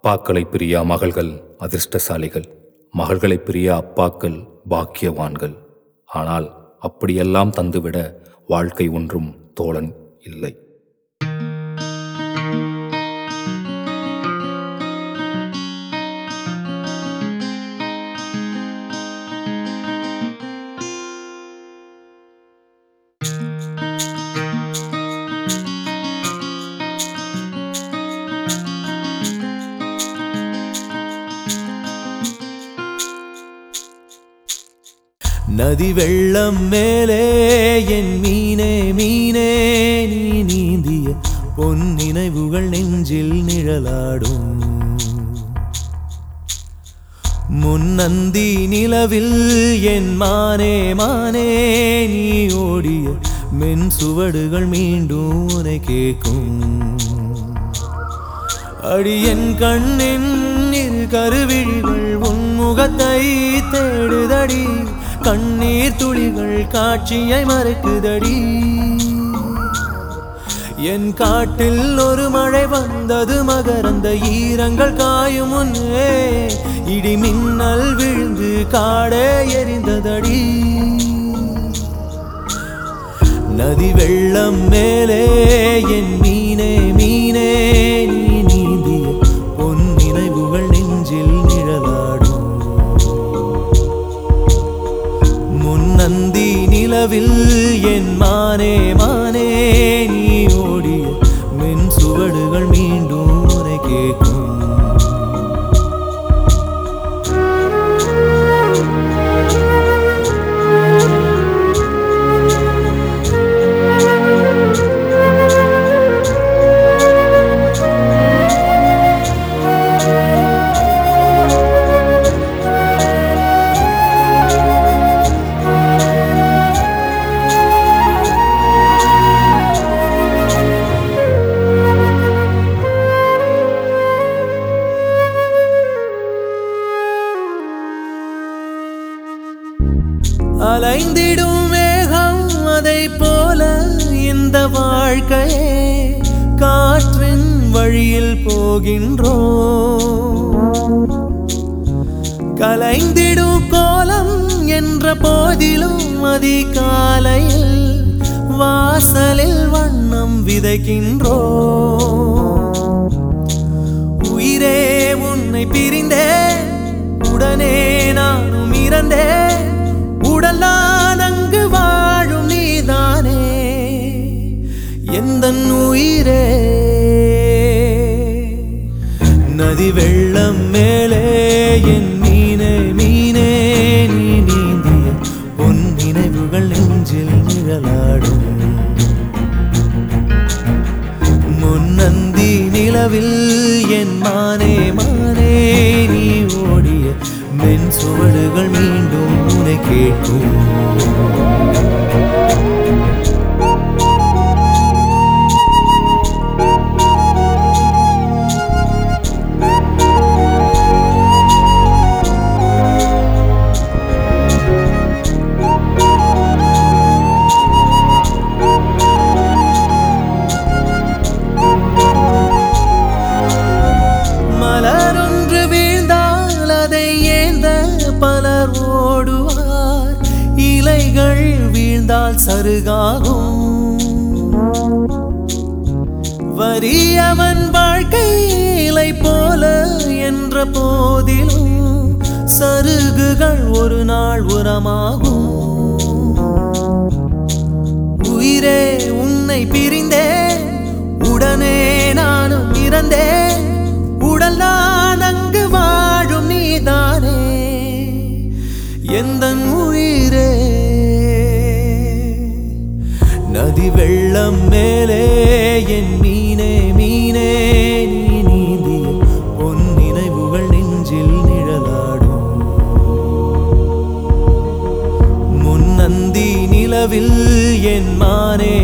அப்பாக்களை பிரியா மகள்கள் அதிர்ஷ்டசாலிகள் மகள்களை பிரியா அப்பாக்கள் பாக்கியவான்கள் ஆனால் அப்படியெல்லாம் தந்துவிட வாழ்க்கை ஒன்றும் தோழன் இல்லை நதி வெள்ளம் மேலே என் மீனே மீனே நீ நீந்திய பொன் நினைவுகள் நெஞ்சில் நிழலாடும் முன்னந்தி நிலவில் என் மானே மானே நீ ஓடிய மென் சுவடுகள் மீண்டும் உனை கேட்கும் அடியன் கண்ணின் இரு கருவிழிகள் உன் முகத்தை தேடுதடி கண்ணீர் துளிகள் காட்சியை மறுக்குதடி என் காட்டில் ஒரு மழை வந்தது மகரந்த ஈரங்கள் காயும் முன்னே இடி மின்னல் விழுந்து காடே எரிந்ததடி நதி வெள்ளம் மேலே என் மீனே மீனே நீ நீந்திய பொன் நினைவுகள் நெஞ்சில் நிழலாடும் முன்னந்தி நிலவில் என் மானே மானே நீ ஓடிய மென் சுவடுகள் மீண்டும் உரை கேட்கும் அலைந்திடும் மேகம் அதை போல இந்த வாழ்க்கையே காற்றின் வழியில் போகின்றோ கலைந்திடும் கோலம் என்ற போதிலும் அதிகாலையில் வாசலில் வண்ணம் விதைக்கின்றோ உயிரே உன்னை பிரிந்தேன் உடனே நானும் இறந்தேன் உடலான் அங்கு வாழும் நீதானே எந்த உயிரே நதி வெள்ளம் மேலே என் மீனே மீனே நீ நீந்திய பொன் நினைவுகள் நெஞ்சில் நிழலாடும் முன்னந்தி நிலவில் என் மானே மானே நீ ஓடிய மென் சுவடுகள் மீண்டும் உன்னை கேட்கும் மலரொன்று வீழ்ந்தால் அதை ஏந்த பலர் ஓடுவார் இலைகள் வீழ்ந்தால் சருகாகும் வறியவன் வாழ்க்கை இலை போல என்ற போதிலும் சருகுகள் ஒரு நாள் உரமாகும் உயிரே உன்னை பிரிந்தேன் உடனே நானும் இறந்தேன் உடலான் அங்கு வாழும் நீதானே எந்த உயிரே நதி வெள்ளம் மேலே என் மீனே மீனே நீ நீந்திய பொன் நினைவுகள் நெஞ்சில் நிழலாடும் முன்னந்தி நிலவில் என் மானே